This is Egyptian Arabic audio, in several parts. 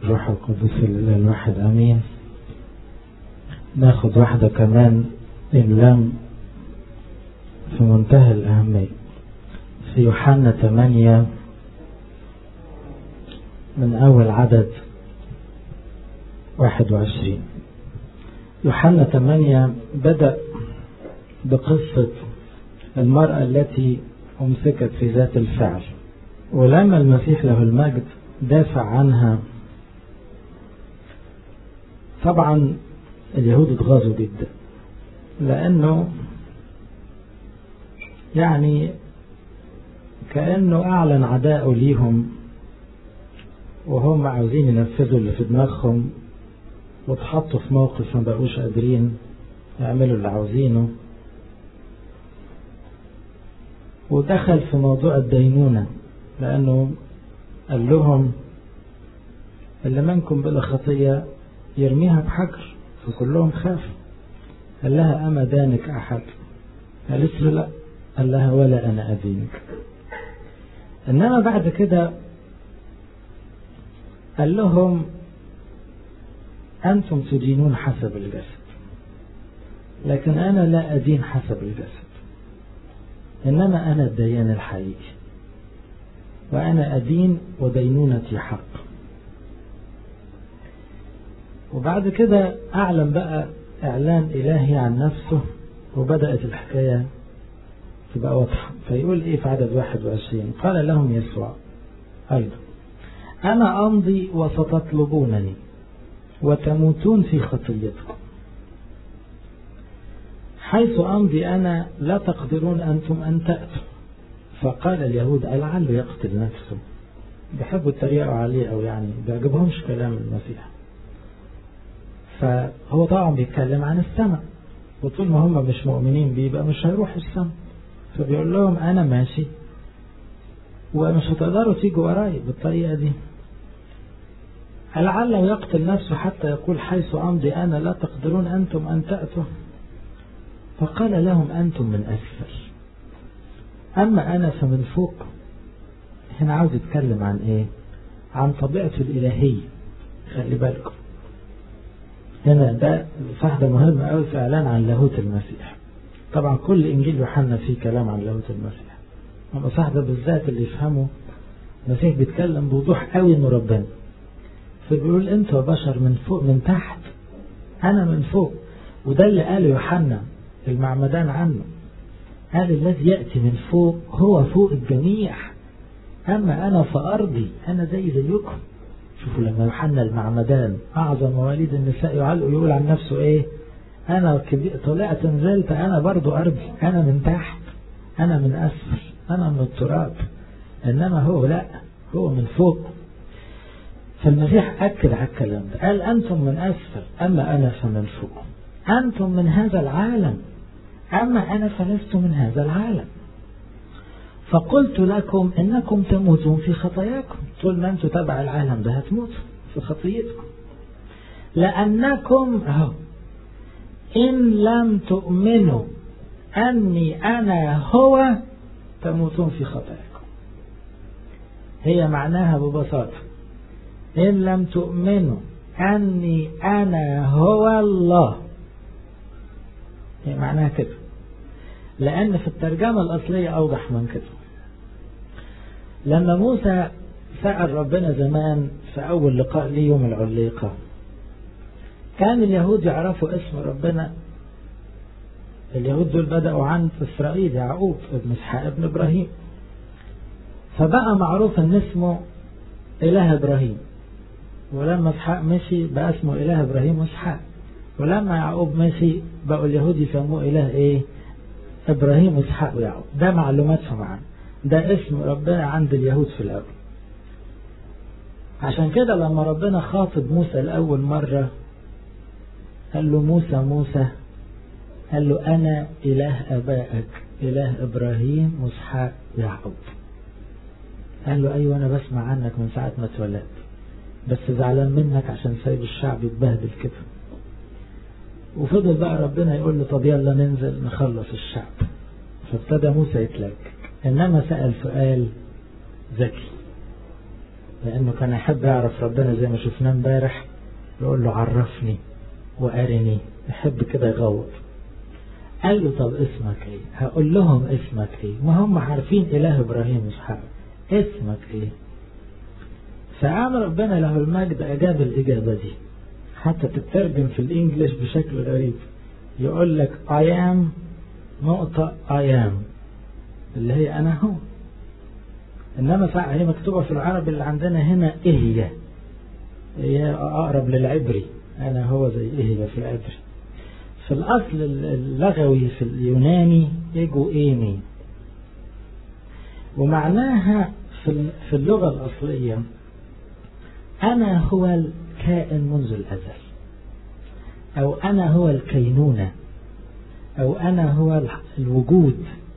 روح القدس الإله الواحد أمين ناخد واحدة كمان إن في منتهى الأهمية في يوحنا 8 من أول عدد 21 يوحنا 8 بدأ بقصة المرأة التي أمسكت في ذات الفعل ولما المسيح له المجد دافع عنها طبعا اليهود اتغاظوا جدا لأنه يعني كأنه أعلن عداءه ليهم وهم عاوزين ينفذوا اللي في دماغهم واتحطوا في موقف ما بقوش قادرين يعملوا اللي عاوزينه ودخل في موضوع الدينونة لأنه قال لهم اللي منكم بلا خطية يرميها بحجر فكلهم خافوا قال لها أما دانك أحد قالت له لا قال لها ولا أنا أدينك إنما بعد كده قال لهم أنتم تدينون حسب الجسد لكن أنا لا أدين حسب الجسد إنما أنا الديان الحقيقي وأنا أدين ودينونتي حق وبعد كده أعلن بقى إعلان إلهي عن نفسه وبدأت الحكاية تبقى واضحة فيقول إيه في عدد 21 قال لهم يسوع أيضا أنا أمضي وستطلبونني وتموتون في خطيتكم حيث أمضي أنا لا تقدرون أنتم أن تأتوا فقال اليهود لعله يقتل نفسه بيحبوا يتريقوا عليه أو يعني بيعجبهمش كلام المسيح فهو طبعا بيتكلم عن السماء وطول ما هم مش مؤمنين بيه يبقى مش هيروحوا السماء فبيقول لهم أنا ماشي ومش هتقدروا تيجوا وراي بالطريقة دي لعله يقتل نفسه حتى يقول حيث أمضي أنا لا تقدرون أنتم أن تأتوا فقال لهم أنتم من أسفل أما أنا فمن فوق هنا عاوز يتكلم عن إيه عن طبيعته الإلهية خلي بالكم هنا ده صح ده مهم قوي في إعلان عن لاهوت المسيح طبعا كل إنجيل يوحنا فيه كلام عن لاهوت المسيح أما صح ده بالذات اللي يفهمه المسيح بيتكلم بوضوح قوي إنه ربنا فبيقول أنتوا بشر من فوق من تحت أنا من فوق وده اللي قاله يوحنا المعمدان عنه قال الذي يأتي من فوق هو فوق الجميع أما أنا فأرضي أنا زي زيكم شوفوا لما يوحنا المعمدان أعظم مواليد النساء يعلق يقول عن نفسه إيه أنا طلعت نزلت أنا برضو أرضي أنا من تحت أنا من أسفل أنا من التراب إنما هو لا هو من فوق فالمسيح أكد على الكلام ده قال أنتم من أسفل أما أنا فمن فوق أنتم من هذا العالم أما أنا فلست من هذا العالم فقلت لكم إنكم تموتون في خطاياكم طول ما أنتم تبع العالم ده هتموتوا في خطيتكم لأنكم أهو إن لم تؤمنوا أني أنا هو تموتون في خطاياكم هي معناها ببساطة إن لم تؤمنوا أني أنا هو الله هي معناها كده لأن في الترجمة الأصلية أوضح من كده لما موسى سأل ربنا زمان في أول لقاء ليه يوم العليقة كان اليهود يعرفوا اسم ربنا اليهود دول بدأوا عند إسرائيل يعقوب ابن إسحاق ابن إبراهيم فبقى معروف ان اسمه إله إبراهيم ولما إسحاق مشي بقى اسمه إله إبراهيم وإسحاق ولما يعقوب مشي بقوا اليهود يسموه إله إيه إبراهيم وإسحاق ويعقوب ده معلوماتهم عنه ده اسم ربنا عند اليهود في الأول عشان كده لما ربنا خاطب موسى لأول مرة قال له موسى موسى قال له أنا إله أبائك إله إبراهيم وإسحاق ويعقوب قال له أيوة أنا بسمع عنك من ساعة ما اتولدت بس زعلان منك عشان سايب الشعب يتبهدل كده وفضل بقى ربنا يقول له طب يلا ننزل نخلص الشعب فابتدى موسى يتلكك إنما سأل سؤال ذكي لأنه كان يحب يعرف ربنا زي ما شفناه امبارح يقول له عرفني وأرني يحب كده يغوط قال له طب اسمك ايه هقول لهم اسمك ايه ما هم عارفين اله ابراهيم اسحاق اسمك ايه فقام ربنا له المجد اجاب الاجابة دي حتى تترجم في الانجليش بشكل غريب يقول لك I am نقطة I am اللي هي انا هو انما هي مكتوبة في العربي اللي عندنا هنا ايه هي هي اقرب للعبري انا هو زي ايه هي في العبري في الأصل اللغوي في اليوناني يجو إيمي ومعناها في اللغة الأصلية أنا هو الكائن منذ الأزل أو أنا هو الكينونة أو أنا هو الوجود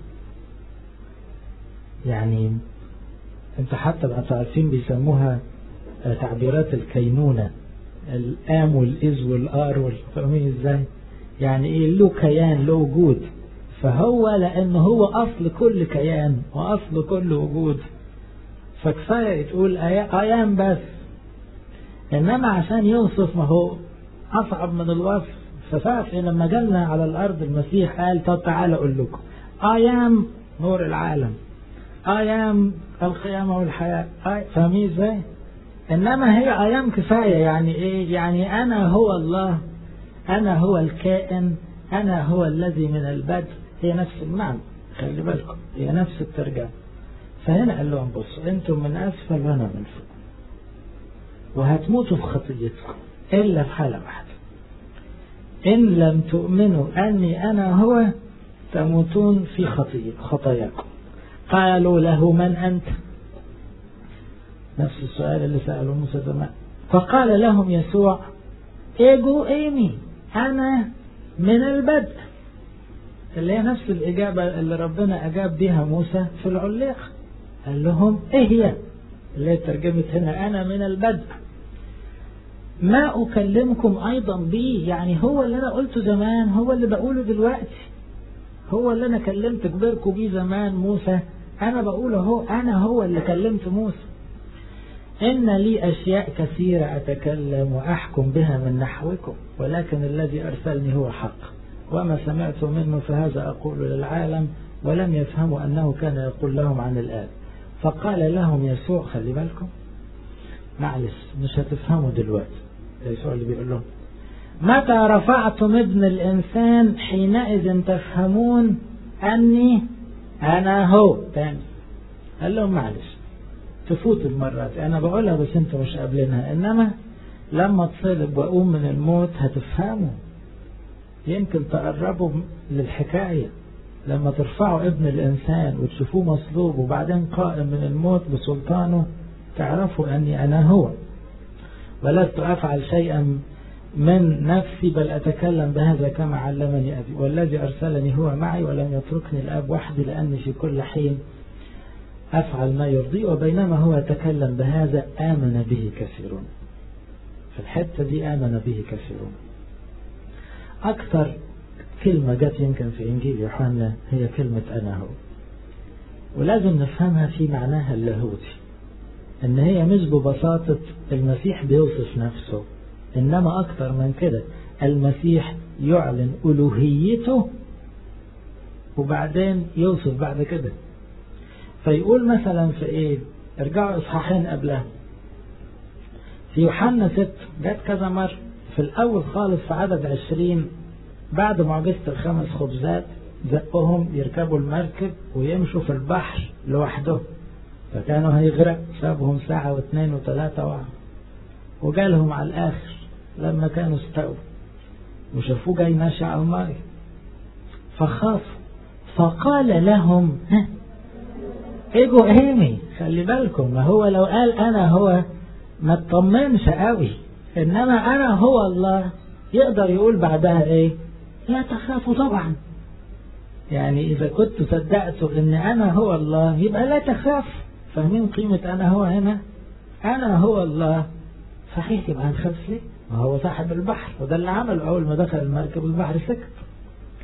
يعني أنت حتى بقى عارفين بيسموها تعبيرات الكينونة الآم والإز والآر فاهمين إزاي؟ يعني ايه له كيان له وجود فهو لانه هو اصل كل كيان واصل كل وجود فكفايه تقول ايام بس انما عشان يوصف ما هو اصعب من الوصف ففاف لما جالنا على الارض المسيح قال طب تعالى اقول لكم ايام نور العالم ايام القيامه والحياه فاهمين ازاي انما هي ايام كفايه يعني ايه يعني انا هو الله أنا هو الكائن أنا هو الذي من البدء هي نفس المعنى خلي بالكم هي نفس الترجمة فهنا قال لهم بصوا أنتم من أسفل وأنا من فوق وهتموتوا في خطيتكم إلا في حالة واحدة إن لم تؤمنوا أني أنا هو تموتون في خطاياكم قالوا له من أنت نفس السؤال اللي سأله موسى زمان فقال لهم يسوع ايجو ايمي انا من البدء اللي هي نفس الإجابة اللي ربنا أجاب بها موسى في العلاق قال لهم إيه هي اللي هي ترجمت هنا أنا من البدء ما أكلمكم أيضا به يعني هو اللي أنا قلته زمان هو اللي بقوله دلوقتي هو اللي أنا كلمت كبيركم بيه زمان موسى أنا بقوله هو أنا هو اللي كلمت موسى إن لي أشياء كثيرة أتكلم وأحكم بها من نحوكم ولكن الذي أرسلني هو حق وما سمعت منه فهذا أقول للعالم ولم يفهموا أنه كان يقول لهم عن الآب فقال لهم يسوع خلي بالكم معلش مش هتفهموا دلوقتي يسوع اللي بيقول لهم متى رفعتم ابن الإنسان حينئذ تفهمون أني أنا هو تاني قال لهم معلش تفوت المرة دي أنا بقولها بس أنتوا مش قابلينها إنما لما تصلب وأقوم من الموت هتفهموا يمكن تقربوا للحكاية لما ترفعوا ابن الإنسان وتشوفوه مصلوب وبعدين قائم من الموت بسلطانه تعرفوا أني أنا هو ولست أفعل شيئا من نفسي بل أتكلم بهذا كما علمني أبي والذي أرسلني هو معي ولم يتركني الآب وحدي لأني في كل حين أفعل ما يرضي وبينما هو يتكلم بهذا آمن به كثيرون في الحتة دي آمن به كثيرون أكثر كلمة جت يمكن في إنجيل يوحنا هي كلمة أنا هو ولازم نفهمها في معناها اللاهوتي إن هي مش ببساطة المسيح بيوصف نفسه إنما أكثر من كده المسيح يعلن ألوهيته وبعدين يوصف بعد كده فيقول مثلا في ايه ارجعوا اصحاحين قبلها في يوحنا ست جت كذا مرة في الأول خالص في عدد عشرين بعد معجزة الخمس خبزات زقهم يركبوا المركب ويمشوا في البحر لوحدهم فكانوا هيغرق سابهم ساعة واثنين وثلاثة وعم وجالهم على الآخر لما كانوا استووا وشافوه جاي ماشي على المية فخافوا فقال لهم ها ايجو ايمي خلي بالكم ما هو لو قال انا هو ما تطمنش قوي انما انا هو الله يقدر يقول بعدها ايه لا تخافوا طبعا يعني اذا كنت صدقتوا ان انا هو الله يبقى لا تخاف فاهمين قيمة انا هو هنا انا هو الله صحيح يبقى هنخاف ليه ما هو صاحب البحر وده اللي عمله اول ما دخل المركب البحر سكت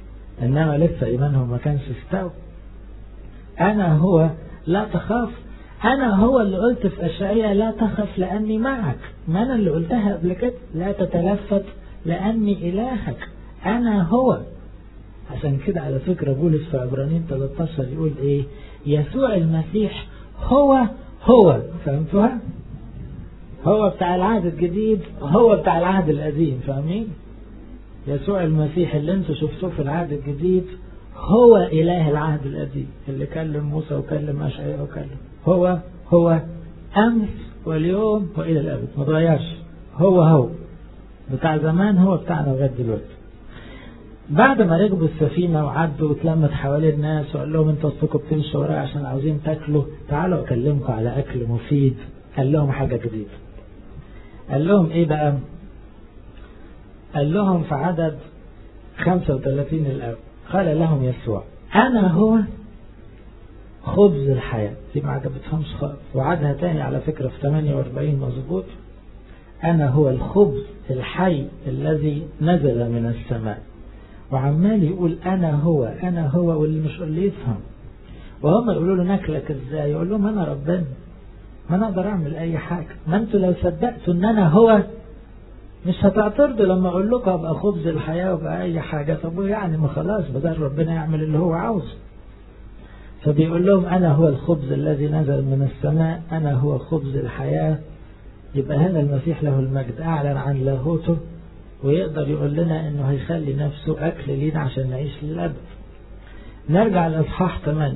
انما لسه ايمانهم ما كانش استوى انا هو لا تخاف أنا هو اللي قلت في أشعية لا تخف لأني معك ما أنا اللي قلتها قبل كده لا تتلفت لأني إلهك أنا هو عشان كده على فكرة بولس في عبرانيين 13 يقول إيه يسوع المسيح هو هو فهمتوها هو بتاع العهد الجديد هو بتاع العهد القديم فاهمين يسوع المسيح اللي انتوا شفتوه في العهد الجديد هو إله العهد القديم اللي كلم موسى وكلم أشعياء وكلم هو هو أمس واليوم وإلى الأبد ما تغيرش هو هو بتاع زمان هو بتاعنا لغاية دلوقتي بعد ما ركبوا السفينة وعدوا واتلمت حوالين الناس وقال لهم انتوا اصلكم بتمشوا ورايا عشان عاوزين تاكلوا تعالوا اكلمكم على اكل مفيد قال لهم حاجة جديدة قال لهم ايه بقى قال لهم في عدد 35 الأول قال لهم يسوع أنا هو خبز الحياة دي ما عجبتهمش خالص وعدها تاني على فكرة في 48 مظبوط أنا هو الخبز الحي الذي نزل من السماء وعمال يقول أنا هو أنا هو واللي مش اللي يفهم وهم يقولوا له ناكلك ازاي يقول لهم أنا ربنا ما أنا أقدر أعمل أي حاجة ما أنتوا لو صدقتوا إن أنا هو مش هتعترضوا لما أقول لكم أبقى خبز الحياة وأبقى أي حاجة طب يعني ما خلاص بدل ربنا يعمل اللي هو عاوزه فبيقول لهم أنا هو الخبز الذي نزل من السماء أنا هو خبز الحياة يبقى هنا المسيح له المجد أعلن عن لاهوته ويقدر يقول لنا أنه هيخلي نفسه أكل لينا عشان نعيش للأبد نرجع لإصحاح 8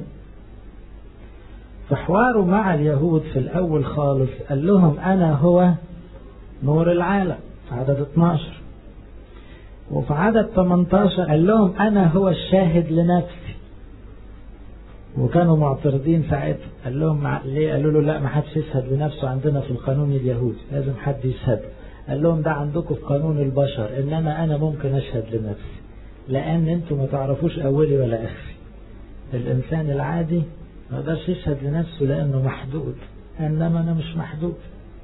في حواره مع اليهود في الأول خالص قال لهم أنا هو نور العالم في عدد 12 وفي عدد 18 قال لهم أنا هو الشاهد لنفسي وكانوا معترضين ساعتها قال لهم مع... ليه قالوا له لا ما حدش يشهد لنفسه عندنا في القانون اليهودي لازم حد يشهد قال لهم ده عندكم في قانون البشر انما انا ممكن اشهد لنفسي لان انتم ما تعرفوش اولي ولا اخري الانسان العادي ما يقدرش يشهد لنفسه لانه محدود انما انا مش محدود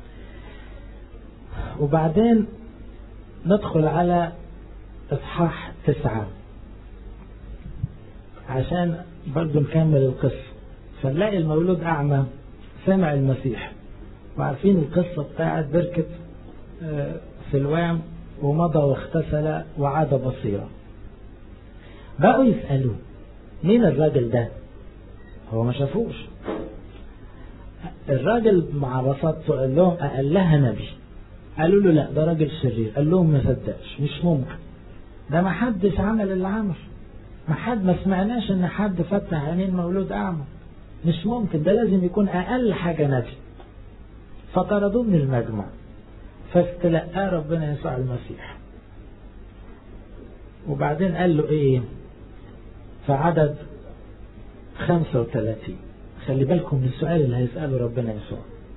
وبعدين ندخل على اصحاح تسعة عشان برضو نكمل القصة فنلاقي المولود أعمى سمع المسيح وعارفين القصة بتاعت بركة سلوام ومضى واغتسل وعاد بصيرا بقوا يسألوه مين الراجل ده هو ما شافوش الراجل مع بساطته قال لهم قال لها نبي قالوا له لا ده راجل شرير قال لهم ما صدقش مش ممكن ده ما حدش عمل اللي عمل ما حد ما سمعناش ان حد فتح عينين مولود اعمى مش ممكن ده لازم يكون اقل حاجه نبي فطردوه من المجمع فاستلقاه ربنا يسوع المسيح وبعدين قال له ايه في عدد 35 خلي بالكم من السؤال اللي هيسأله ربنا يسوع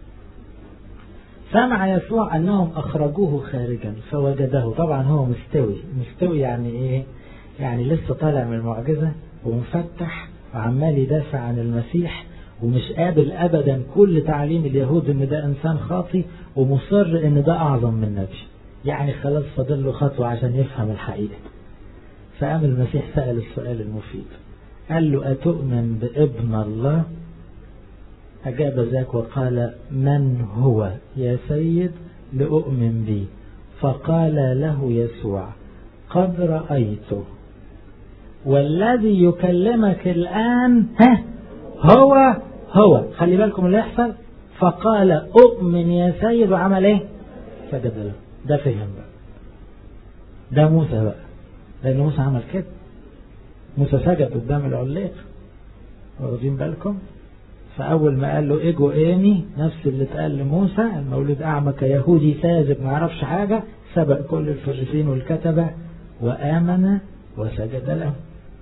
سمع يسوع أنهم أخرجوه خارجا فوجده طبعا هو مستوي مستوي يعني إيه يعني لسه طالع من المعجزة ومفتح وعمال يدافع عن المسيح ومش قابل أبدا كل تعليم اليهود إن ده إنسان خاطي ومصر إن ده أعظم من نبي يعني خلاص فاضل له خطوة عشان يفهم الحقيقة فقام المسيح سأل السؤال المفيد قال له أتؤمن بابن الله أجاب ذاك وقال من هو يا سيد لأؤمن بي فقال له يسوع قد رأيته والذي يكلمك الآن ها هو هو خلي بالكم اللي يحصل فقال أؤمن يا سيد وعمل ايه سجد له ده فهم بقى ده موسى بقى لأن موسى عمل كده موسى سجد قدام العليق واخدين بالكم فأول ما قال له إجو إيني نفس اللي اتقال لموسى المولود أعمى كيهودي ساذج ما يعرفش حاجة سبق كل الفريسين والكتبة وآمن وسجد له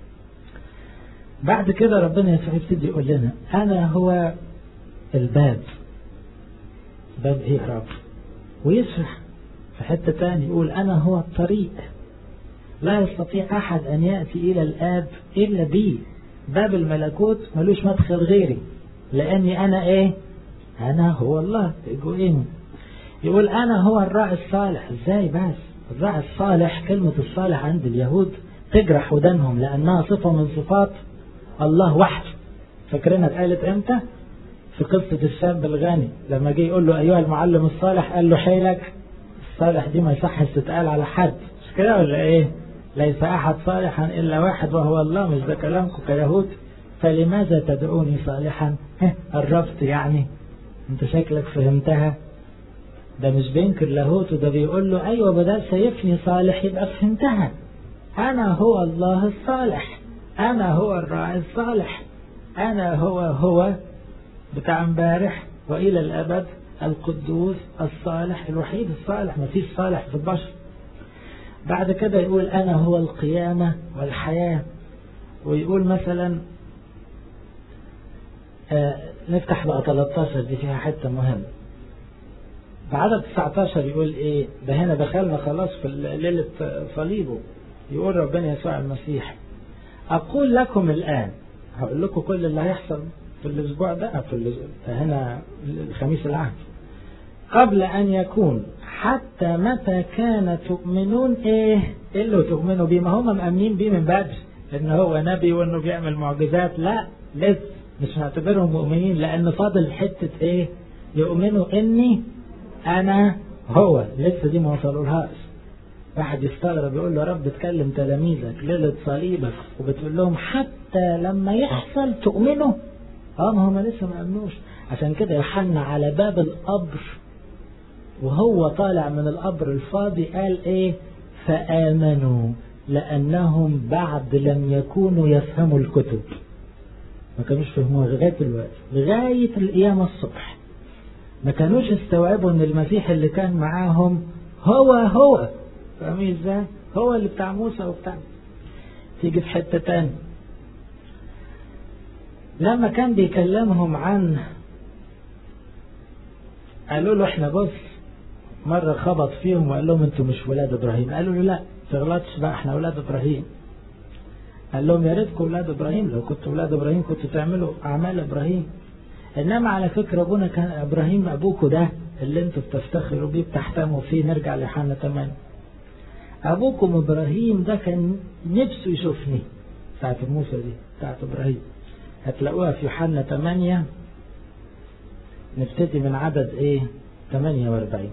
بعد كده ربنا يسوع يبتدي يقول لنا أنا هو الباب باب إيه يا رب ويشرح في حتة تاني يقول أنا هو الطريق لا يستطيع أحد أن يأتي إلى الآب إلا بي باب الملكوت ملوش مدخل غيري لأني أنا إيه أنا هو الله إيه يقول أنا هو الراعي الصالح إزاي بس الراعي الصالح كلمة الصالح عند اليهود تجرح ودانهم لأنها صفة من صفات الله وحده فاكرينها اتقالت امتى في قصة الشاب الغني لما جه يقول له أيها المعلم الصالح قال له حيلك الصالح دي ما يصحش تتقال على حد مش كده ولا إيه ليس أحد صالحا إلا واحد وهو الله مش ده كلامكم كيهود فلماذا تدعوني صالحا قربت يعني انت شكلك فهمتها ده مش بينكر لاهوت وده بيقول له ايوه بدل شايفني صالح يبقى فهمتها انا هو الله الصالح انا هو الراعي الصالح انا هو هو بتاع امبارح والى الابد القدوس الصالح الوحيد الصالح ما فيش صالح في البشر بعد كده يقول انا هو القيامه والحياه ويقول مثلا آه نفتح بقى 13 دي فيها حته مهمه بعدد 19 يقول ايه ده هنا دخلنا خلاص في ليلة صليبه يقول ربنا يسوع المسيح اقول لكم الان هقول لكم كل اللي هيحصل في الاسبوع ده في الاسبوع هنا الخميس العهد قبل ان يكون حتى متى كان تؤمنون ايه ايه اللي تؤمنوا بيه ما هم مأمنين بيه من بدري ان هو نبي وانه بيعمل معجزات لا لسه مش هعتبرهم مؤمنين لان فاضل حتة ايه يؤمنوا اني انا هو لسه دي ما وصلولهاش واحد يستغرب يقول له يا رب تكلم تلاميذك ليلة صليبك وبتقول لهم حتى لما يحصل تؤمنوا اه ما هم لسه ما امنوش عشان كده يوحنا على باب القبر وهو طالع من القبر الفاضي قال ايه فآمنوا لأنهم بعد لم يكونوا يفهموا الكتب ما كانوش فهموها لغاية الوقت لغاية القيامة الصبح ما كانوش استوعبوا ان المسيح اللي كان معاهم هو هو فاهمين ازاي هو اللي بتاع موسى وبتاع تيجي في حتة تاني لما كان بيكلمهم عن قالوا له احنا بص مرة خبط فيهم وقال لهم انتوا مش ولاد ابراهيم قالوا له لا تغلطش بقى احنا ولاد ابراهيم قال لهم يا ريتكم ولاد ابراهيم لو كنتوا ولاد ابراهيم كنتوا تعملوا اعمال ابراهيم انما على فكرة ابونا كان ابراهيم ابوكوا ده اللي انتوا بتفتخروا بيه بتحتموا فيه نرجع لحنا 8 ابوكم ابراهيم ده كان نفسه يشوفني ساعة موسى دي ساعة ابراهيم هتلاقوها في يوحنا 8 نبتدي من عدد ايه 48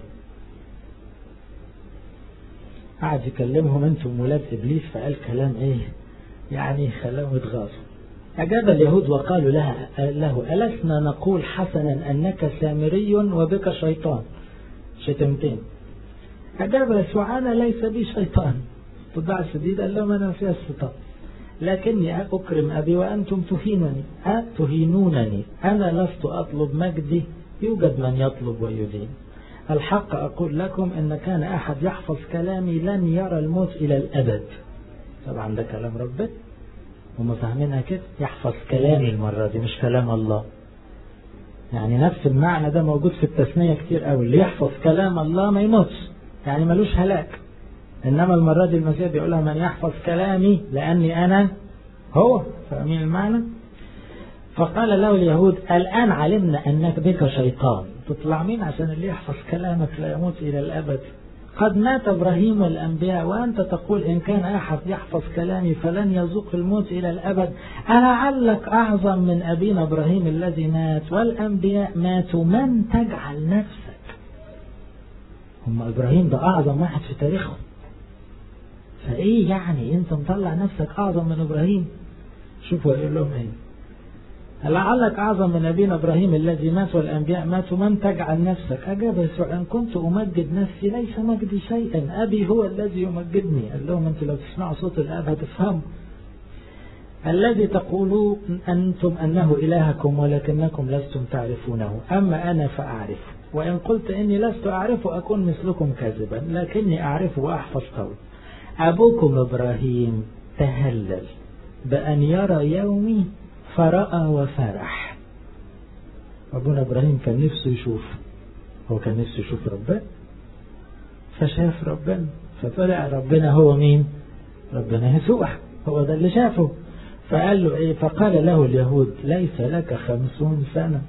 قعد يكلمهم انتم ولاد ابليس فقال كلام ايه يعني خلاهم يتغاظوا أجاب اليهود وقالوا لها له ألسنا نقول حسنا أنك سامري وبك شيطان شتمتين أجاب يسوع أنا ليس بي شيطان اتضاع شديد قال لهم أنا فيها الشيطان لكني أكرم أبي وأنتم تهينني أتهينونني أنا لست أطلب مجدي يوجد من يطلب ويدين الحق أقول لكم إن كان أحد يحفظ كلامي لن يرى الموت إلى الأبد طبعا ده كلام ربنا هم فاهمينها كده يحفظ كلامي المرة دي مش كلام الله يعني نفس المعنى ده موجود في التثنية كتير قوي اللي يحفظ كلام الله ما يموتش يعني ملوش هلاك إنما المرة دي المسيح بيقولها من يحفظ كلامي لأني أنا هو فاهمين المعنى فقال له اليهود الآن علمنا أنك بك شيطان تطلع مين عشان اللي يحفظ كلامك لا يموت إلى الأبد قد مات إبراهيم والأنبياء وأنت تقول إن كان أحد يحفظ كلامي فلن يذوق الموت إلى الأبد ألعلك أعظم من أبينا إبراهيم الذي مات والأنبياء ماتوا من تجعل نفسك هم إبراهيم ده أعظم واحد في تاريخهم فإيه يعني أنت مطلع نفسك أعظم من إبراهيم شوفوا يقول لهم إيه لعلك أعظم من أبينا إبراهيم الذي مات والأنبياء ماتوا من تجعل نفسك أجاب يسوع إن كنت أمجد نفسي ليس مجدي شيئا أبي هو الذي يمجدني قال لهم أنتوا لو تسمعوا صوت الآب هتفهموا الذي تقولون أنتم أنه إلهكم ولكنكم لستم تعرفونه أما أنا فأعرف وإن قلت إني لست أعرف أكون مثلكم كاذبا لكني أعرف وأحفظ قول أبوكم إبراهيم تهلل بأن يرى يومي فرأى وفرح أبونا إبراهيم كان نفسه يشوف هو كان نفسه يشوف ربنا فشاف ربنا فطلع ربنا هو مين ربنا يسوع هو ده اللي شافه فقال له ايه فقال له اليهود ليس لك خمسون سنة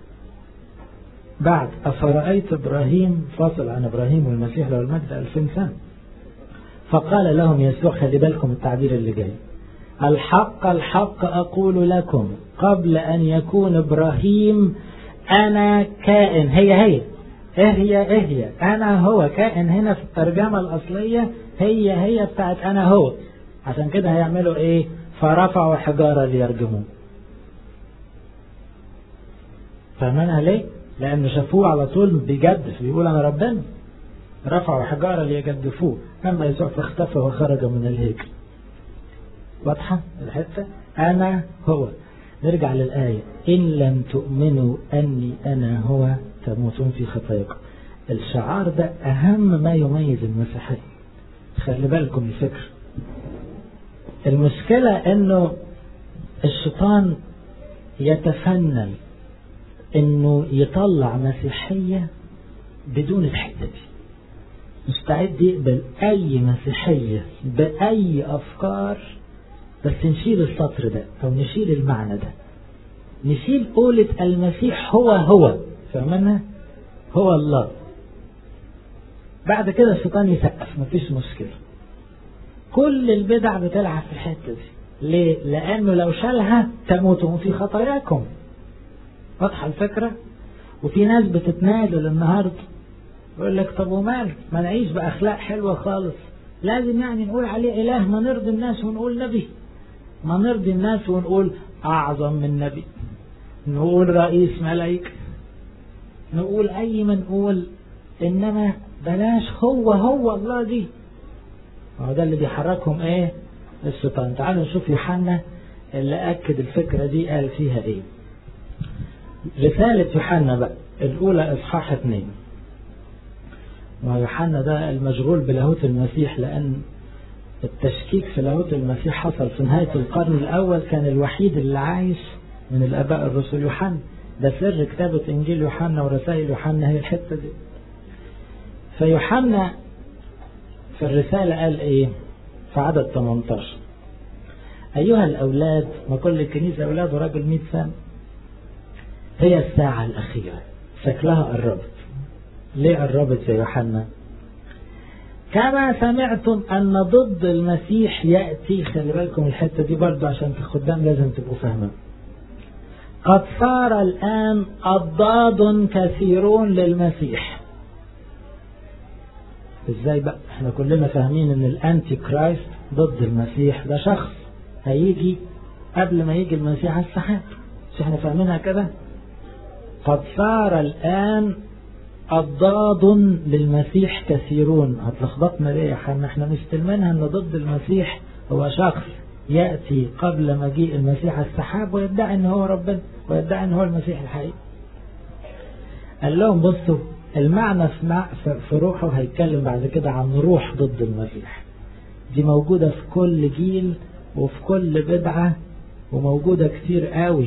بعد أفرأيت إبراهيم فاصل عن إبراهيم والمسيح له المجد ألفين سنة فقال لهم يسوع خلي بالكم التعبير اللي جاي الحق الحق أقول لكم قبل أن يكون إبراهيم أنا كائن هي هي إيه هي إيه هي أنا هو كائن هنا في الترجمة الأصلية هي هي بتاعت أنا هو عشان كده هيعملوا إيه فرفعوا حجارة ليرجموه فاهمينها ليه؟ لأن شافوه على طول بيجدف بيقول أنا ربنا رفعوا حجارة ليجدفوه أما يسوع فاختفى وخرج من الهيكل واضحة الحتة أنا هو نرجع للآية إن لم تؤمنوا أني أنا هو تموتون في خطاياكم الشعار ده أهم ما يميز المسيحية خلي بالكم الفكر المشكلة أنه الشيطان يتفنن أنه يطلع مسيحية بدون الحتة دي مستعد يقبل أي مسيحية بأي أفكار بس نشيل السطر ده أو نشيل المعنى ده نشيل قولة المسيح هو هو فاهمنا هو الله بعد كده الشيطان يسقف مفيش مشكلة كل البدع بتلعب في الحتة دي ليه؟ لأنه لو شالها تموتون في خطاياكم واضحة الفكرة وفي ناس بتتنازل النهاردة يقول لك طب ومال ما نعيش بأخلاق حلوة خالص لازم يعني نقول عليه إله ما نرضي الناس ونقول نبي ما نرضي الناس ونقول أعظم من نبي نقول رئيس ملايك نقول أي ما نقول إنما بلاش هو هو الله دي هو ده اللي بيحركهم إيه الشيطان تعالوا نشوف يوحنا اللي أكد الفكرة دي قال فيها إيه رسالة يوحنا بقى الأولى إصحاح اتنين ويوحنا ده المشغول بلاهوت المسيح لأن التشكيك في لاهوت المسيح حصل في نهاية القرن الأول كان الوحيد اللي عايش من الآباء الرسل يوحنا ده سر كتابة إنجيل يوحنا ورسائل يوحنا هي الحتة دي فيوحنا في الرسالة قال إيه في عدد 18 أيها الأولاد ما كل الكنيسة أولاد وراجل 100 سنة هي الساعة الأخيرة شكلها قربت ليه قربت يا يوحنا كما سمعتم أن ضد المسيح يأتي خلي بالكم الحتة دي برضو عشان خدام لازم تبقوا فاهمين قد صار الآن أضداد كثيرون للمسيح ازاي بقى احنا كلنا فاهمين ان الانتي كرايست ضد المسيح ده شخص هيجي قبل ما يجي المسيح على السحاب مش احنا فاهمينها كده قد صار الآن أضداد للمسيح كثيرون هتلخبطنا ليه يا حنا احنا مستلمينها ان ضد المسيح هو شخص يأتي قبل مجيء المسيح على السحاب ويدعي ان هو ربنا ويدعي ان هو المسيح الحقيقي قال لهم بصوا المعنى في روحه هيتكلم بعد كده عن روح ضد المسيح دي موجودة في كل جيل وفي كل بدعة وموجودة كتير قوي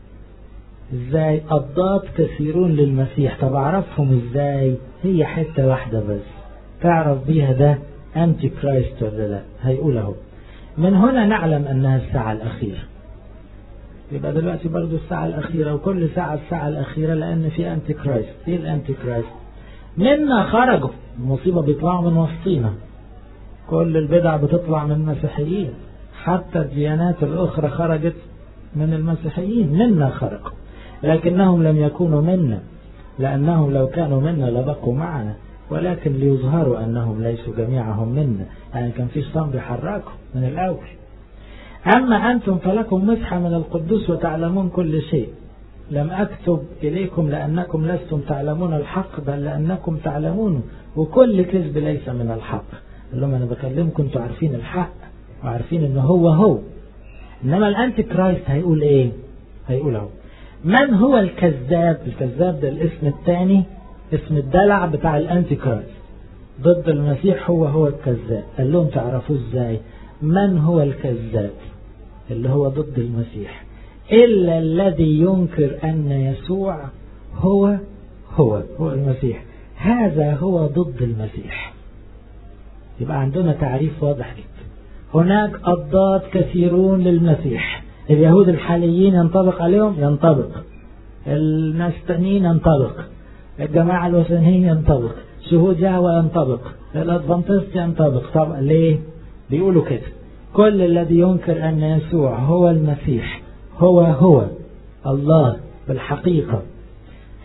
ازاي اضداد كثيرون للمسيح طب اعرفهم ازاي هي حتة واحدة بس تعرف بيها ده انتي كرايست ولا لا هيقول اهو من هنا نعلم انها الساعة الاخيرة يبقى دلوقتي برضو الساعة الأخيرة وكل ساعة الساعة الأخيرة لأن في أنتي كرايست إيه الأنتي كرايست منا خرجوا المصيبة بيطلعوا من وسطينا كل البدع بتطلع من المسيحيين حتى الديانات الأخرى خرجت من المسيحيين منا خرجوا لكنهم لم يكونوا منا لأنهم لو كانوا منا لبقوا معنا ولكن ليظهروا أنهم ليسوا جميعهم منا يعني كان في صنب بيحركوا من الأول أما أنتم فلكم مسحة من القدوس وتعلمون كل شيء لم أكتب إليكم لأنكم لستم تعلمون الحق بل لأنكم تعلمون وكل كذب ليس من الحق قال لهم أنا بكلمكم أنتوا عارفين الحق وعارفين إن هو هو إنما الأنتي كرايست هيقول إيه هيقول أهو من هو الكذاب الكذاب ده الاسم الثاني اسم الدلع بتاع الأنتي كرايست ضد المسيح هو هو الكذاب قال لهم تعرفوه ازاي من هو الكذاب اللي هو ضد المسيح إلا الذي ينكر أن يسوع هو هو هو المسيح هذا هو ضد المسيح يبقى عندنا تعريف واضح جدا هناك أضداد كثيرون للمسيح اليهود الحاليين ينطبق عليهم ينطبق الناس التانيين ينطبق الجماعة الوثنيين ينطبق شهود يهوى ينطبق الأدفانتست ينطبق طب ليه بيقولوا كده كل الذي ينكر أن يسوع هو المسيح هو هو الله بالحقيقة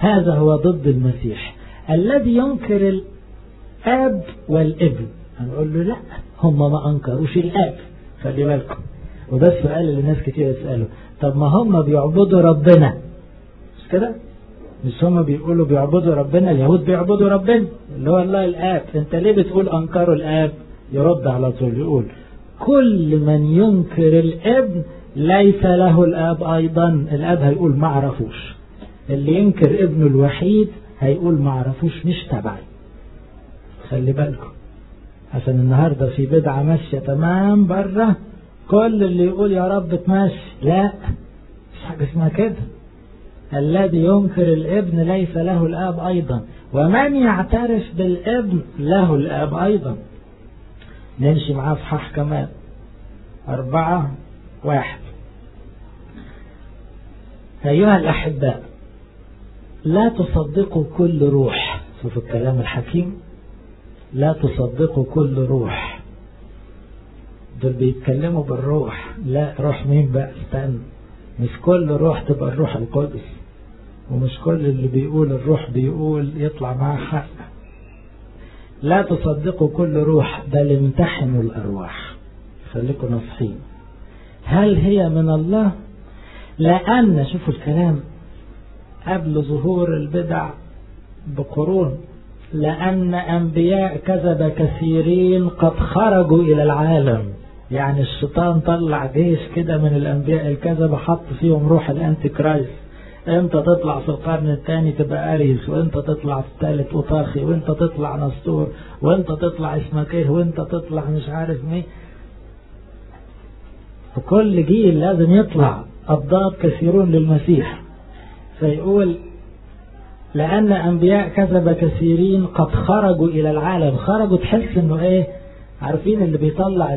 هذا هو ضد المسيح الذي ينكر الاب والابن هنقول له لا هم ما انكروش الاب خلي بالكم وده السؤال اللي ناس كتير تساله طب ما هم بيعبدوا ربنا مش كده مش هم بيقولوا بيعبدوا ربنا اليهود بيعبدوا ربنا اللي هو الله الاب انت ليه بتقول انكروا الاب يرد على طول يقول كل من ينكر الابن ليس له الاب ايضا الاب هيقول ما عرفوش اللي ينكر ابنه الوحيد هيقول ما عرفوش مش تبعي خلي بالكم عشان النهارده في بدعه ماشيه تمام بره كل اللي يقول يا رب تمشي لا مش حاجه اسمها كده الذي ينكر الابن ليس له الاب ايضا ومن يعترف بالابن له الاب ايضا نمشي معاه صحاح كمان أربعة واحد أيها الأحباء لا تصدقوا كل روح شوفوا الكلام الحكيم لا تصدقوا كل روح دول بيتكلموا بالروح لا روح مين بقى استنى مش كل روح تبقى الروح القدس ومش كل اللي بيقول الروح بيقول يطلع معاه حق لا تصدقوا كل روح بل امتحنوا الأرواح خليكم نصحين هل هي من الله لأن شوفوا الكلام قبل ظهور البدع بقرون لأن أنبياء كذب كثيرين قد خرجوا إلى العالم يعني الشيطان طلع جيش كده من الأنبياء الكذبة حط فيهم روح الأنتي كرايست انت تطلع في القرن الثاني تبقى اريس وانت تطلع في الثالث اوطاخي وانت تطلع نسطور وانت تطلع اسمك ايه وانت تطلع مش عارف مين في كل جيل لازم يطلع أضداد كثيرون للمسيح فيقول لأن أنبياء كذب كثيرين قد خرجوا إلى العالم خرجوا تحس إنه إيه عارفين اللي بيطلع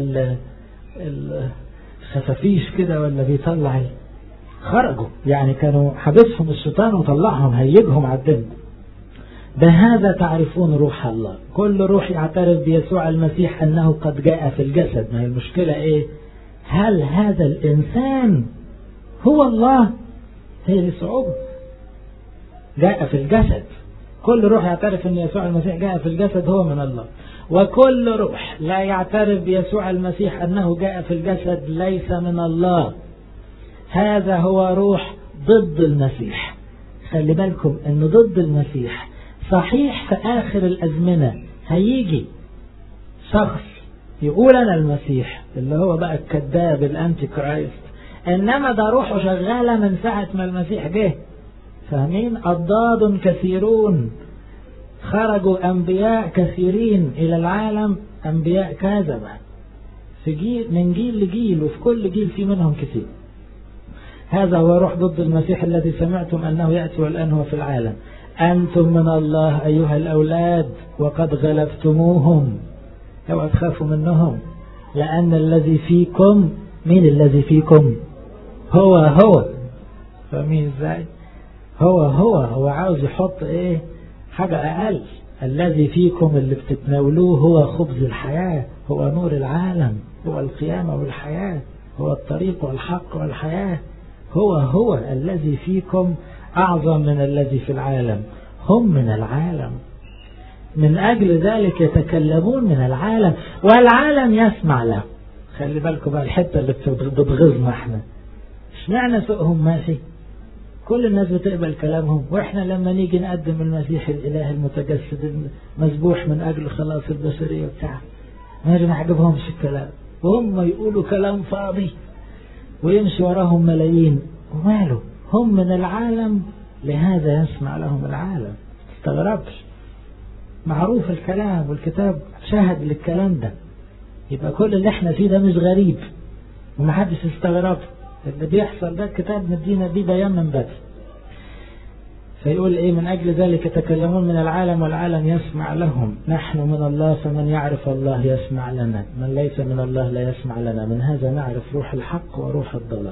الخفافيش كده ولا بيطلع خرجوا يعني كانوا حبسهم الشيطان وطلعهم هيجهم على الدنيا بهذا تعرفون روح الله كل روح يعترف بيسوع المسيح أنه قد جاء في الجسد ما هي المشكلة إيه هل هذا الإنسان هو الله هي دي صعوبة جاء في الجسد كل روح يعترف أن يسوع المسيح جاء في الجسد هو من الله وكل روح لا يعترف بيسوع المسيح أنه جاء في الجسد ليس من الله هذا هو روح ضد المسيح خلي بالكم أنه ضد المسيح صحيح في آخر الأزمنة هيجي شخص يقول أنا المسيح اللي هو بقى الكذاب الأنتي كرايست إنما ده روحه شغالة من ساعة ما المسيح جه فاهمين أضداد كثيرون خرجوا أنبياء كثيرين إلى العالم أنبياء كاذبة في جيل من جيل لجيل وفي كل جيل في منهم كثير هذا هو روح ضد المسيح الذي سمعتم أنه يأتي والآن هو في العالم أنتم من الله أيها الأولاد وقد غلبتموهم اوعى تخافوا منهم لأن الذي فيكم مين الذي فيكم هو هو فاهمين ازاي هو هو هو عاوز يحط ايه حاجة أقل الذي فيكم اللي بتتناولوه هو خبز الحياة هو نور العالم هو القيامة والحياة هو الطريق والحق والحياة هو هو الذي فيكم أعظم من الذي في العالم هم من العالم من أجل ذلك يتكلمون من العالم والعالم يسمع له خلي بالكم بقى الحتة اللي بتغيظنا احنا اشمعنى سوقهم ماشي كل الناس بتقبل كلامهم واحنا لما نيجي نقدم المسيح الاله المتجسد المذبوح من اجل خلاص البشريه بتاعه ما نعجبهمش الكلام وهم يقولوا كلام فاضي ويمشي وراهم ملايين وماله هم من العالم لهذا يسمع لهم العالم استغربش معروف الكلام والكتاب شاهد للكلام ده يبقى كل اللي احنا فيه ده مش غريب ومحدش استغرب اللي بيحصل ده الكتاب مدينا بيه بيان من بدري فيقول ايه من اجل ذلك يتكلمون من العالم والعالم يسمع لهم نحن من الله فمن يعرف الله يسمع لنا من ليس من الله لا يسمع لنا من هذا نعرف روح الحق وروح الضلال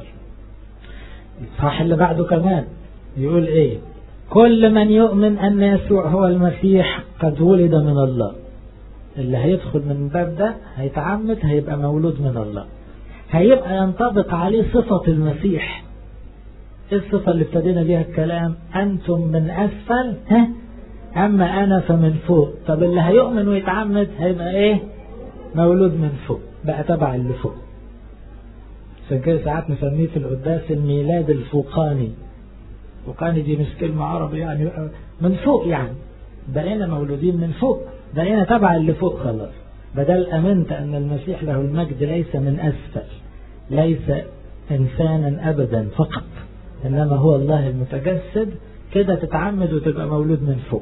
صح اللي بعده كمان يقول ايه كل من يؤمن ان يسوع هو المسيح قد ولد من الله اللي هيدخل من الباب ده هيتعمد هيبقى مولود من الله هيبقى ينطبق عليه صفة المسيح ايه الصفة اللي ابتدينا بيها الكلام أنتم من أسفل ها أما أنا فمن فوق طب اللي هيؤمن ويتعمد هيبقى إيه مولود من فوق بقى تبع اللي فوق عشان كده ساعات نسميه في القداس الميلاد الفوقاني فوقاني دي مش كلمة عربي يعني من فوق يعني بقينا مولودين من فوق بقينا تبع اللي فوق خلاص بدل أمنت أن المسيح له المجد ليس من أسفل ليس إنسانا أبدا فقط إنما هو الله المتجسد كده تتعمد وتبقى مولود من فوق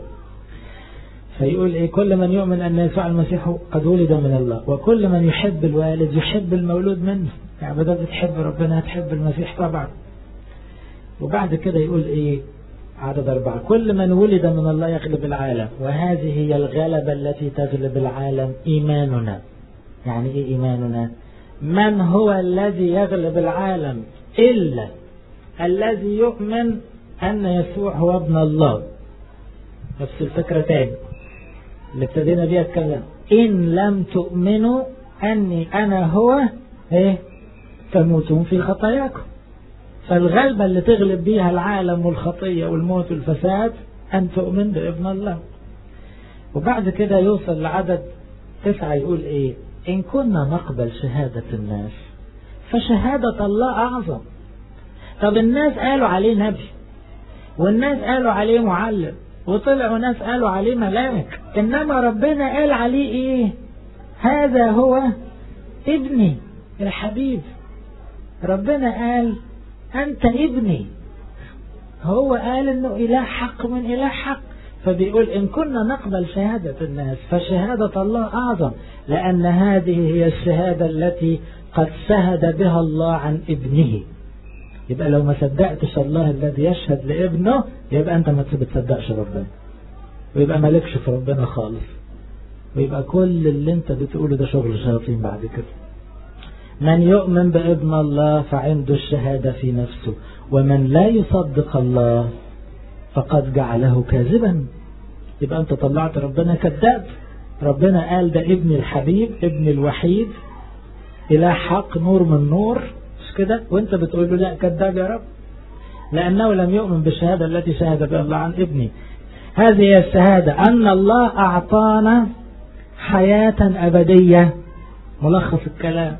فيقول إيه كل من يؤمن أن يسوع المسيح قد ولد من الله وكل من يحب الوالد يحب المولود منه يعني بدل بتحب ربنا هتحب المسيح طبعا وبعد كده يقول إيه عدد أربعة كل من ولد من الله يغلب العالم وهذه هي الغلبة التي تغلب العالم إيماننا يعني إيه إيماننا من هو الذي يغلب العالم إلا الذي يؤمن أن يسوع هو ابن الله نفس الفكرة تاني اللي ابتدينا بيها الكلام إن لم تؤمنوا أني أنا هو إيه تموتون في خطاياكم فالغلبة اللي تغلب بيها العالم والخطية والموت والفساد أن تؤمن بابن الله وبعد كده يوصل لعدد تسعة يقول إيه إن كنا نقبل شهادة الناس فشهادة الله أعظم طب الناس قالوا عليه نبي والناس قالوا عليه معلم وطلعوا ناس قالوا عليه ملاك إنما ربنا قال عليه إيه هذا هو ابني الحبيب ربنا قال أنت ابني هو قال إنه إله حق من إله حق فبيقول إن كنا نقبل شهادة الناس فشهادة الله أعظم لأن هذه هي الشهادة التي قد شهد بها الله عن ابنه يبقى لو ما صدقتش الله الذي يشهد لابنه يبقى أنت ما بتصدقش ربنا ويبقى مالكش في ربنا خالص ويبقى كل اللي انت بتقوله ده شغل شياطين بعد كده من يؤمن بابن الله فعنده الشهادة في نفسه ومن لا يصدق الله فقد جعله كاذبا يبقى انت طلعت ربنا كذاب ربنا قال ده ابن الحبيب ابن الوحيد إله حق نور من نور مش كده وانت بتقول له لا كذاب يا رب لأنه لم يؤمن بالشهادة التي شهد بها الله عن ابني هذه هي الشهادة أن الله أعطانا حياة أبدية ملخص الكلام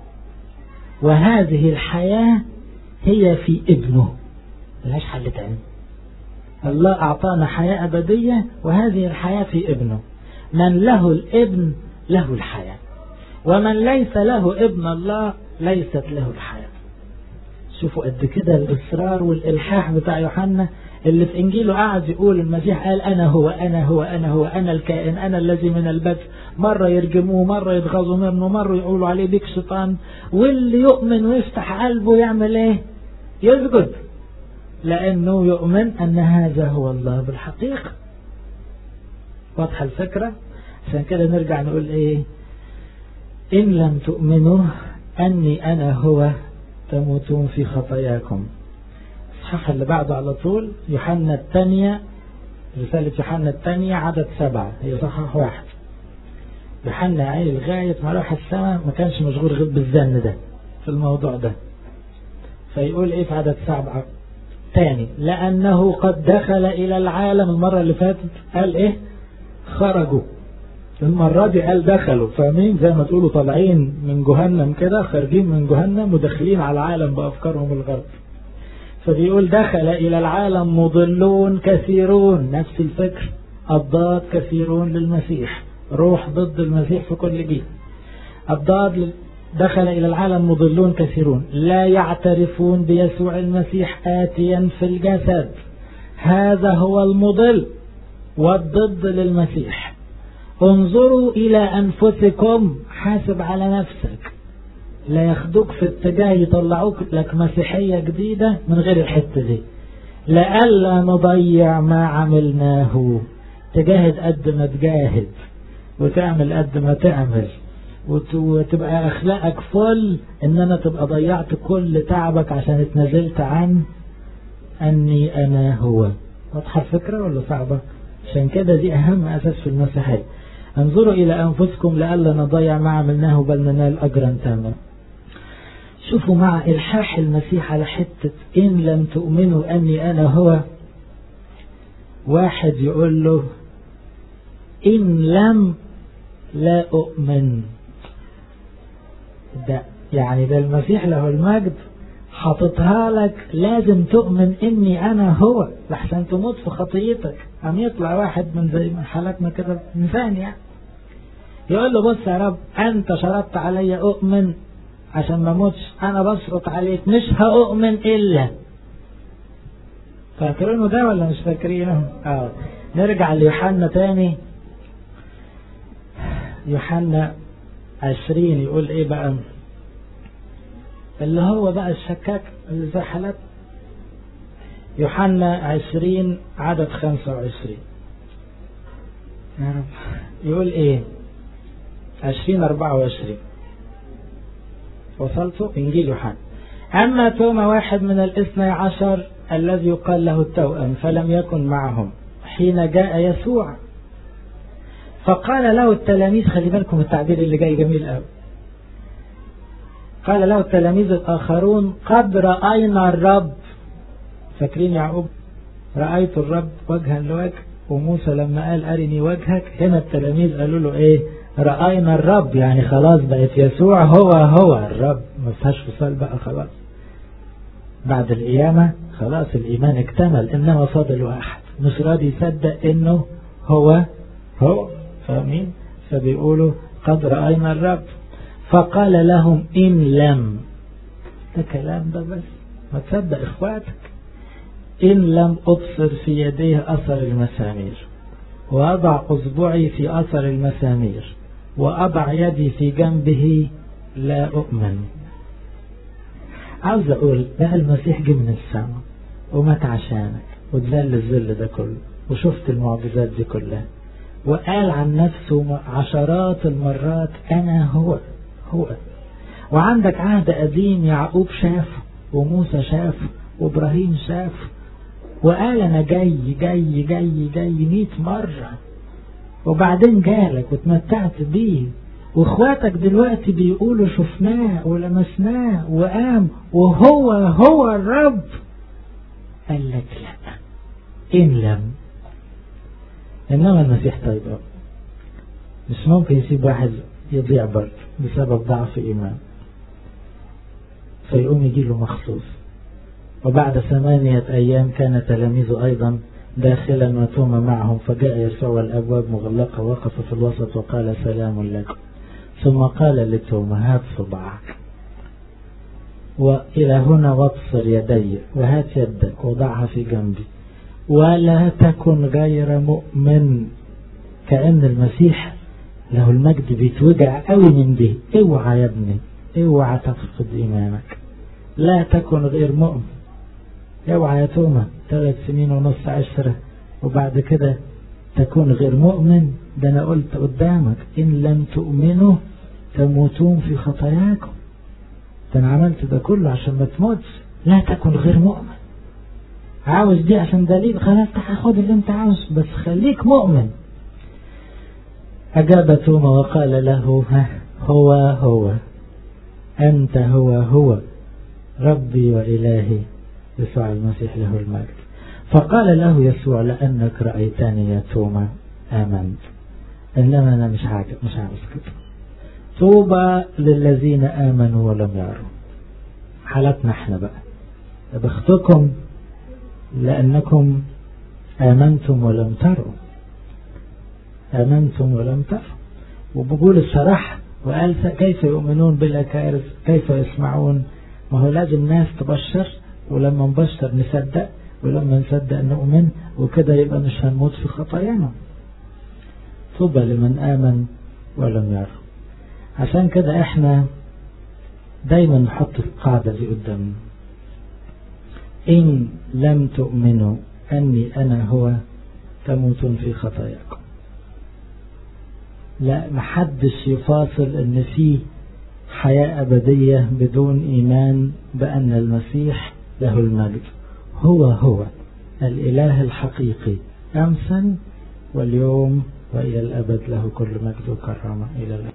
وهذه الحياة هي في ابنه ملهاش حل تاني الله أعطانا حياة أبدية وهذه الحياة في ابنه من له الابن له الحياة ومن ليس له ابن الله ليست له الحياة شوفوا قد كده الإصرار والإلحاح بتاع يوحنا اللي في إنجيله قاعد يقول المسيح قال أنا هو أنا هو أنا هو أنا الكائن أنا الذي من البدء مرة يرجموه مرة يتغاظوا منه مرة يقولوا عليه بيك شيطان واللي يؤمن ويفتح قلبه يعمل إيه يسجد لأنه يؤمن أن هذا هو الله بالحقيقة واضحة الفكرة عشان كده نرجع نقول إيه إن لم تؤمنوا أني أنا هو تموتون في خطاياكم الصحاح اللي بعده على طول يوحنا الثانية رسالة يوحنا الثانية عدد سبعة هي صحاح واحد يوحنا عيل لغاية ما راح السماء ما كانش مشغول غير بالزن ده في الموضوع ده فيقول ايه في عدد سبعة تاني لأنه قد دخل إلى العالم المرة اللي فاتت قال ايه خرجوا المرة دي قال دخلوا فاهمين زي ما تقولوا طالعين من جهنم كده خارجين من جهنم وداخلين على العالم بأفكارهم الغرب فبيقول دخل إلى العالم مضلون كثيرون نفس الفكر أضداد كثيرون للمسيح روح ضد المسيح في كل جيل أضداد دخل إلى العالم مضلون كثيرون لا يعترفون بيسوع المسيح آتيا في الجسد هذا هو المضل والضد للمسيح انظروا إلى أنفسكم حاسب على نفسك لا ياخدوك في اتجاه يطلعوك لك مسيحية جديدة من غير الحتة دي لألا نضيع ما عملناه تجاهد قد ما تجاهد وتعمل قد ما تعمل وتبقى أخلاقك فل إنما تبقى ضيعت كل تعبك عشان اتنازلت عن أني أنا هو واضحة الفكرة ولا صعبة عشان كده دي أهم أساس في المسيحية انظروا إلى أنفسكم لئلا نضيع ما عملناه بل ننال أجرا تاما شوفوا مع إلحاح المسيح على حتة إن لم تؤمنوا أني أنا هو واحد يقول له إن لم لا أؤمن ده يعني ده المسيح له المجد حاططها لك لازم تؤمن اني انا هو لحسن تموت في خطيتك قام يطلع واحد من زي ما حالتنا كده انسان يعني يقول له بص يا رب انت شرطت علي اؤمن عشان ما اموتش انا بشرط عليك مش هؤمن الا فاكرينه ده ولا مش فاكرينه اه نرجع ليوحنا تاني يوحنا عشرين يقول ايه بقى اللي هو بقى الشكاك اللي زي حالات يوحنا عشرين عدد خمسة وعشرين يا رب يقول ايه عشرين أربعة وعشرين وصلتوا إنجيل يوحنا أما توما واحد من الاثني عشر الذي يقال له التوأم فلم يكن معهم حين جاء يسوع فقال له التلاميذ خلي بالكم التعبير اللي جاي جميل قوي قال له التلاميذ الآخرون قد رأينا الرب فاكرين يعقوب رأيت الرب وجها لوجه وموسى لما قال أرني وجهك هنا التلاميذ قالوا له إيه رأينا الرب يعني خلاص بقت يسوع هو هو الرب ما فيهاش فصال بقى خلاص بعد القيامة خلاص الإيمان اكتمل إنما فاضل واحد مش راضي يصدق إنه هو هو فاهمين فبيقولوا قد رأينا الرب فقال لهم إن لم ده كلام ده بس ما تصدق إخواتك إن لم أبصر في يديه أثر المسامير وأضع أصبعي في أثر المسامير وأضع يدي في جنبه لا أؤمن عاوز أقول ده المسيح جه من السماء ومات عشانك وتذل الذل ده كله وشفت المعجزات دي كلها وقال عن نفسه عشرات المرات أنا هو هو وعندك عهد قديم يعقوب شافه وموسى شافه وإبراهيم شافه وقال أنا جاي جاي جاي جاي مئة مرة وبعدين جالك وتمتعت بيه واخواتك دلوقتي بيقولوا شفناه ولمسناه وقام وهو هو الرب قال لك لا إن لم إنما المسيح طيب مش ممكن يسيب واحد يضيع برضه بسبب ضعف إيمان فيقوم يجي له مخصوص وبعد ثمانية أيام كان تلاميذه أيضا داخلا وتوما معهم فجاء يسوع والأبواب مغلقة وقف في الوسط وقال سلام لكم ثم قال لتوما هات صبعك وإلى هنا وابصر يدي وهات يدك وضعها في جنبي ولا تكن غير مؤمن كأن المسيح له المجد بيتوجع قوي من دي اوعى يا ابني اوعى تفقد ايمانك لا تكن غير مؤمن اوعى يا توما ثلاث سنين ونص عشرة وبعد كده تكون غير مؤمن ده انا قلت قدامك ان لم تؤمنوا تموتون في خطاياكم ده انا عملت ده كله عشان ما تموتش لا تكن غير مؤمن عاوز دي عشان دليل خلاص هاخد اللي انت عاوز بس خليك مؤمن أجاب توما وقال له ها هو هو أنت هو هو ربي وإلهي يسوع المسيح له المجد فقال له يسوع لأنك رأيتني يا توما آمنت إنما أنا مش عاجب مش عاوز كده طوبى للذين آمنوا ولم يروا حالتنا احنا بقى بختكم لأنكم آمنتم ولم تروا آمنتم ولم تروا وبقول الصراحة وقال كيف يؤمنون بلا كارث كيف يسمعون ما هو لازم ناس تبشر ولما نبشر نصدق ولما نصدق نؤمن وكده يبقى مش هنموت في خطايانا طوبى لمن آمن ولم يروا عشان كده احنا دايما نحط القاعدة دي قدامنا إن لم تؤمنوا أني أنا هو تموتون في خطاياكم لا محدش يفاصل ان في حياة أبدية بدون إيمان بأن المسيح له المجد هو هو الإله الحقيقي أمسا واليوم وإلى الأبد له كل مجد وكرامة إلى الأبد